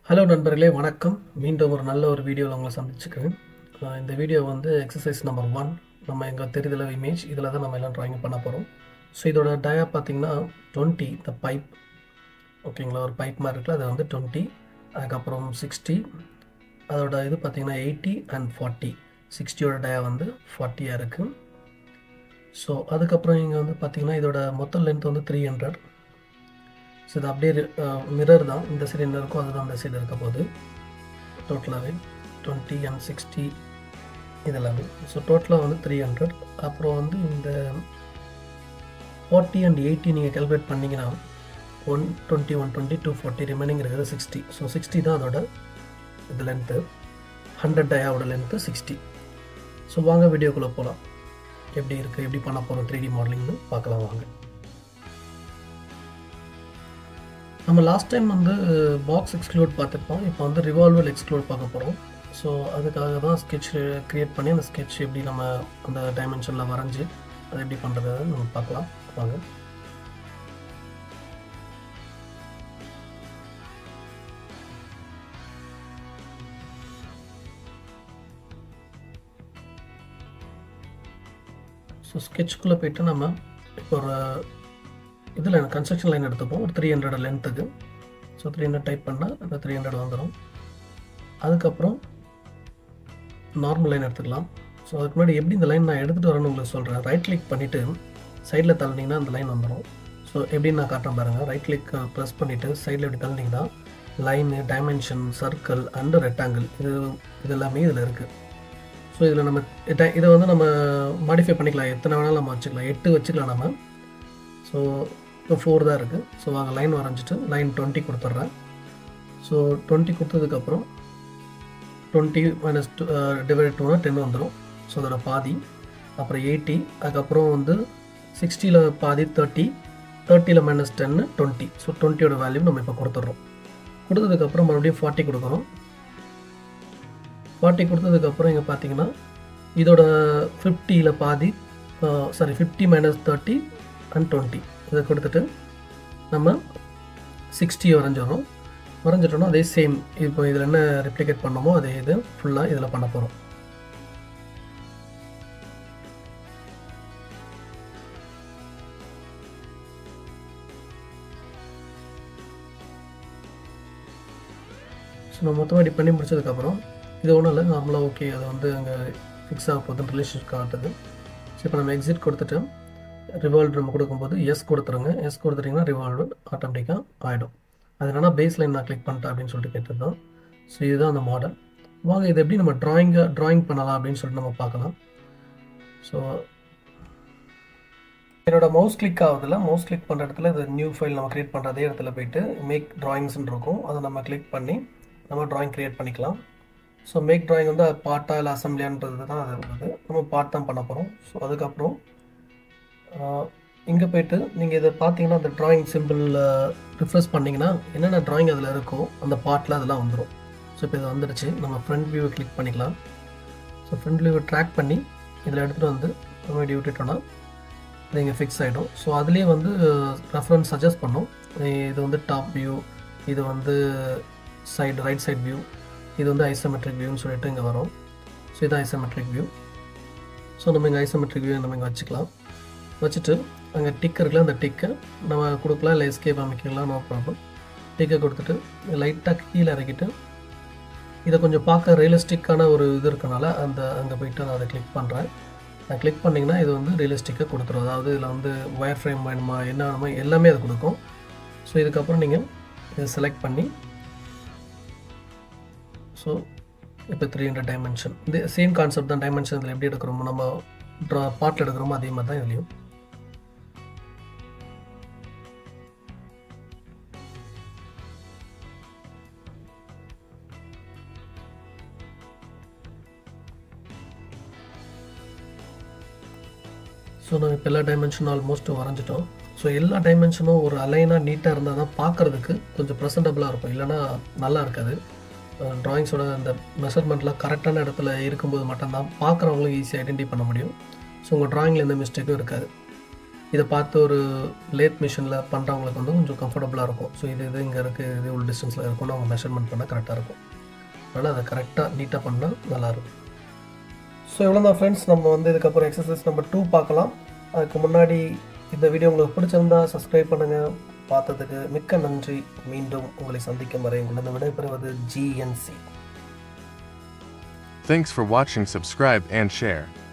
Hello நண்பர்களே வணக்கம் மீண்டும் ஒரு நல்ல ஒரு வீடியோவில் உங்களை சந்திச்சுக்கிறேன் அஹ் இந்த வீடியோ வந்து எக்ஸசைஸ் நம்பர் ஒன் நம்ம எங்கள் தெரிதல இமேஜ் இதில் தான் நம்ம எல்லாம் ட்ராயிங் பண்ண போகிறோம் ஸோ இதோட டயா பார்த்தீங்கன்னா டுவெண்ட்டி த பைப் ஓகேங்களா ஒரு பைப் மாதிரி இருக்குல்ல அது வந்து டுவெண்ட்டி அதுக்கப்புறம் சிக்ஸ்டி அதோட இது பார்த்தீங்கன்னா எயிட்டி அண்ட் ஃபார்ட்டி சிக்ஸ்டியோட டயா வந்து ஃபார்ட்டியாக இருக்குது ஸோ அதுக்கப்புறம் இங்கே வந்து பார்த்தீங்கன்னா இதோட மொத்த லென்த் வந்து த்ரீ ஹண்ட்ரட் ஸோ இது அப்படியே மிரர் தான் இந்த சைடு என்ன இருக்கோ அதுதான் அந்த சைடு இருக்க போகுது டோட்டலாகவே டுவெண்ட்டி அண்ட் சிக்ஸ்டி இதெல்லாமே ஸோ டோட்டலாக வந்து த்ரீ ஹண்ட்ரட் அப்புறம் வந்து இந்த ஃபார்ட்டி அண்ட் எயிட்டி நீங்கள் கேல்குலேட் பண்ணிங்கன்னா one twenty one twenty two forty remaining இருக்கிறது சிக்ஸ்டி ஸோ சிக்ஸ்டி தான் அதோட இது லென்த்து ஹண்ட்ரட் டயாவோட லென்த்து சிக்ஸ்டி ஸோ வாங்க வீடியோக்குள்ளே போகலாம் எப்படி இருக்குது எப்படி பண்ண போகிறோம் த்ரீ டி மாடலிங்னு பார்க்கலாம் வாங்க நம்ம லாஸ்ட் டைம் வந்து பாக்ஸ் எக்ஸ்க்ளூட் பார்த்துருப்போம் இப்போ வந்து ரிவால்வர் எக்ஸ்க்ளூட் பார்க்க போகிறோம் ஸோ அதுக்காக தான் ஸ்கெட்ச் க்ரியேட் பண்ணி அந்த ஸ்கெட்ச் எப்படி நம்ம அந்த டைமென்ஷனில் வரைஞ்சி அதை எப்படி பண்ணுறத நம்ம பார்க்கலாம் வாங்க ஸோ ஸ்கெட்ச்குள்ளே போயிட்டு நம்ம இப்போ ஒரு இதில் கன்ஸ்ட்ரக்ஷன் லைன் எடுத்துப்போம் ஒரு த்ரீ ஹண்ட்ரட் லென்த்துக்கு ஸோ த்ரீ ஹண்ட்ரட் டைப் பண்ணால் அந்த த்ரீ ஹண்ட்ரட் வந்துடும் அதுக்கப்புறம் நார்மல் லைன் எடுத்துக்கலாம் ஸோ அதுக்கு முன்னாடி எப்படி இந்த லைன் நான் எடுத்துகிட்டு வரேன்னு உங்களுக்கு சொல்கிறேன் ரைட் கிளிக் பண்ணிவிட்டு சைடில் தள்ளினீங்கன்னா அந்த லைன் வந்துடும் ஸோ எப்படின்னு நான் காட்டுறேன் பாருங்கள் ரைட் கிளிக் ப்ரெஸ் பண்ணிவிட்டு சைடில் எப்படி தள்ளினீங்கன்னா line dimension circle and rectangle இது இது எல்லாமே இதில் இருக்குது ஸோ இதில் நம்ம இதை- இதை வந்து நம்ம மாடிஃபை பண்ணிக்கலாம் எத்தனை வேணாலும் நம்ம வச்சுக்கலாம் எட்டு வச்சுக்கலாம் நம்ம ஸோ இப்போ ஃபோர் தான் இருக்குது ஸோ வாங்க லைன் வரைஞ்சிட்டு லைன் டுவெண்ட்டி கொடுத்துட்றேன் ஸோ டுவெண்ட்டி கொடுத்ததுக்கப்புறம் டுவெண்ட்டி மைனஸ் டூ டிவைட் டூனா டென் வந்துடும் ஸோ அதோட பாதி அப்புறம் எயிட்டி அதுக்கப்புறம் வந்து சிக்ஸ்டியில் பாதி தேர்ட்டி தேர்ட்டியில் மைனஸ் டென்னு டுவெண்ட்டி ஸோ டுவெண்ட்டியோட வேல்யூ நம்ம இப்போ கொடுத்துட்றோம் கொடுத்ததுக்கப்புறம் மறுபடியும் ஃபார்ட்டி கொடுக்கணும் ஃபார்ட்டி கொடுத்ததுக்கப்புறம் இங்கே பார்த்தீங்கன்னா இதோட ஃபிஃப்டியில் பாதி sorry fifty minus thirty and twenty இதை கொடுத்துட்டு நம்ம சிக்ஸ்டி வரைஞ்சிடறோம் வரைஞ்சிட்டோம்னா அதே சேம் இப்போ இதில் என்ன ரெப்ளிகேட் பண்ணோமோ அதே இது ஃபுல்லாக இதில் பண்ண போகிறோம் ஸோ நம்ம மொத்தமாக இப்படி பண்ணி முடிச்சதுக்கப்புறம் இது ஒன்றும் இல்லை நார்மலாக ஓகே அது வந்து அங்கே ஃபிக்ஸ் ஆக போகுது ரிலேஷன்ஷிப் காட்டுது ஸோ இப்போ நம்ம எக்ஸிட் கொடுத்துட்டு ரிவால்வ் நம்ம கொடுக்கும்போது எஸ் கொடுத்துருங்க எஸ் கொடுத்துட்டிங்கன்னா ரிவால்வ் ஆட்டோமேட்டிக்காக ஆகிடும் அது என்னன்னா பேஸ் லைன் நான் கிளிக் பண்ணிட்டேன் அப்படின்னு சொல்லிட்டு கேட்டிருந்தோம் ஸோ இதுதான் அந்த மாடல் வாங்க இதை எப்படி நம்ம ட்ராயிங்காக ட்ராயிங் பண்ணலாம் அப்படின்னு சொல்லிட்டு நம்ம பார்க்கலாம் ஸோ என்னோட மவுஸ் கிளிக் ஆகுதுல மவுஸ் கிளிக் பண்ணுற இடத்துல இது நியூ ஃபைல் நம்ம கிரியேட் பண்ணுற அதே இடத்துல போயிட்டு மேக் ட்ராயிங்ஸ்னு இருக்கும் அதை நம்ம கிளிக் பண்ணி நம்ம ட்ராயிங் கிரியேட் பண்ணிக்கலாம் ஸோ மேக் ட்ராயிங் வந்து பார்ட்டா இல்லை அசம்பிளியான்றது தான் அது வருது நம்ம பார்ட் தான் பண்ண போகிறோம் ஸோ அதுக்கப்புறம் இங்கே போயிட்டு நீங்கள் இதை பார்த்தீங்கன்னா அந்த ட்ராயிங் சிம்பிள் ரிஃப்ரெஷ் பண்ணிங்கன்னா என்னென்ன ட்ராயிங் அதில் இருக்கோ அந்த பார்ட்டில் அதெல்லாம் வந்துடும் ஸோ இப்போ இது வந்துடுச்சு நம்ம ஃப்ரண்ட் வியூவை கிளிக் பண்ணிக்கலாம் ஸோ ஃப்ரண்ட் வியூவை ட்ராக் பண்ணி இதில் எடுத்துகிட்டு வந்து நம்ம இப்படி விட்டுட்டோன்னா இது இங்கே ஃபிக்ஸ் ஆகிடும் ஸோ அதுலேயே வந்து ரெஃபரன்ஸ் சஜஸ்ட் பண்ணும் இது வந்து டாப் வியூ இது வந்து சைடு ரைட் சைடு வியூ இது வந்து ஐசோமெட்ரிக் வியூன்னு சொல்லிட்டு இங்கே வரும் ஸோ இது ஐசோமெட்ரிக் வியூ ஸோ நம்ம இங்கே ஐசோமெட்ரிக் வியூ நம்ம இங்கே வச்சுக்கலாம் வச்சுட்டு அங்கே டிக் இருக்குல்ல அந்த டிக்கை நம்ம கொடுக்கலாம் இல்லை எஸ்கேப் அமைக்கலாம் நோ ப்ராப்ளம் டிக்கை கொடுத்துட்டு லைட்டாக கீழே இறக்கிட்டு இதை கொஞ்சம் பார்க்க ரியலிஸ்டிக்கான ஒரு இது இருக்கனால அந்த அங்கே போயிட்டு நான் அதை கிளிக் பண்ணுறேன் நான் கிளிக் பண்ணிங்கன்னா இது வந்து ரியலிஸ்டிக்காக கொடுத்துரும் அதாவது இதில் வந்து ஒயர் ஃப்ரேம் வேணுமா என்ன வேணுமா எல்லாமே அது கொடுக்கும் ஸோ இதுக்கப்புறம் நீங்கள் இதை செலக்ட் பண்ணி ஸோ இப்போ த்ரீ ஹண்ட்ரட் டைமென்ஷன் இது சேம் கான்செப்ட் தான் டைமென்ஷன் இதில் எப்படி எடுக்கிறோமோ நம்ம ட்ரா பாட்டில் எடுக்கிறோமோ அதே மாதிரி தான் இதுலேயும் ஸோ நம்ம இப்போ எல்லா டைமென்ஷனும் ஆல்மோஸ்ட் வரைஞ்சிட்டோம் ஸோ எல்லா டைமென்ஷனும் ஒரு அலைனாக நீட்டாக இருந்தால் தான் பார்க்குறதுக்கு கொஞ்சம் ப்ரெசன்டபுளாக இருக்கும் இல்லைன்னா நல்லா இருக்காது ட்ராயிங்ஸோட அந்த மெஷர்மெண்ட்லாம் கரெக்டான இடத்துல இருக்கும்போது மட்டும்தான் பார்க்குறவங்களும் ஈஸியாக ஐடென்டி பண்ண முடியும் ஸோ உங்கள் ட்ராயிங்கில் எந்த மிஸ்டேக்கும் இருக்காது இதை பார்த்து ஒரு லேத் மிஷினில் பண்ணுறவங்களுக்கு வந்து கொஞ்சம் கம்ஃபர்டபுளாக இருக்கும் ஸோ இது இது இங்கே இருக்குது இது இவ்வளோ டிஸ்டன்ஸில் இருக்கும்னு அவங்க மெஷர்மெண்ட் பண்ணால் கரெக்டாக இருக்கும் அதனால் அதை கரெக்டாக நீட்டாக பண்ணால் நல்லாயிருக்கும் ஸோ இவ்வளோ தான் ஃப்ரெண்ட்ஸ் நம்ம வந்து இதுக்கப்புறம் எக்ஸசைஸ் நம்பர் டூ பார்க்கலாம் அதுக்கு முன்னாடி இந்த வீடியோ உங்களுக்கு பிடிச்சிருந்தா சப்ஸ்கிரைப் பண்ணுங்கள் பார்த்ததுக்கு மிக்க நன்றி மீண்டும் உங்களை சந்திக்கும் வரை உங்களது விடைபெறுவது GNC Thanks for watching subscribe and share.